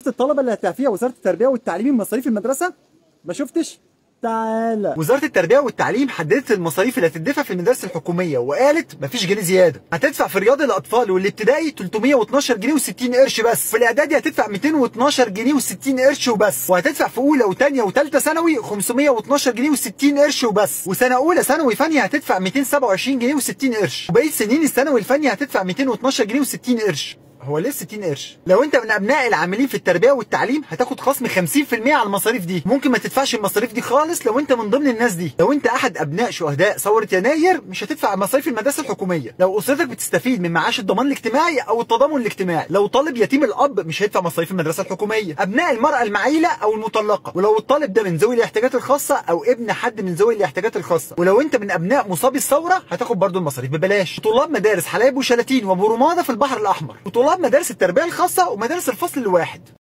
الطلبه اللي هتعفيها وزاره التربيه والتعليم من مصاريف المدرسه ما شفتش تعالى وزاره التربيه والتعليم حددت المصاريف اللي هتدفع في المدارس الحكوميه وقالت مفيش جنيه زياده هتدفع في رياض الاطفال والابتدائي 312 جنيه و60 قرش بس في الاعدادي هتدفع 212 جنيه و60 قرش وبس وهتدفع في اولى وثانيه وثالثه ثانوي 512 جنيه و60 قرش وبس وسنه اولى ثانوي فني هتدفع 227 جنيه و60 قرش وبقيه سنين الثانوي الفني هتدفع 212 جنيه و60 قرش هو ليه 60 قرش لو انت من ابناء العاملين في التربيه والتعليم هتاخد خصم 50% على المصاريف دي ممكن ما تدفعش المصاريف دي خالص لو انت من ضمن الناس دي لو انت احد ابناء شهداء ثوره يناير مش هتدفع مصاريف المدرسه الحكوميه لو اسرتك بتستفيد من معاش الضمان الاجتماعي او التضامن الاجتماعي لو طالب يتيم الاب مش هيدفع مصاريف المدرسه الحكوميه ابناء المراه المعيله او المطلقه ولو الطالب ده من ذوي الاحتياجات الخاصه او ابن حد من ذوي الاحتياجات الخاصه ولو انت من ابناء مصابي الثوره هتاخد برضو المصاريف ببلاش طلاب مدارس حلايب وشلاتين وابو رماده في البحر الاحمر وطلاب مدارس التربيه الخاصه ومدارس الفصل الواحد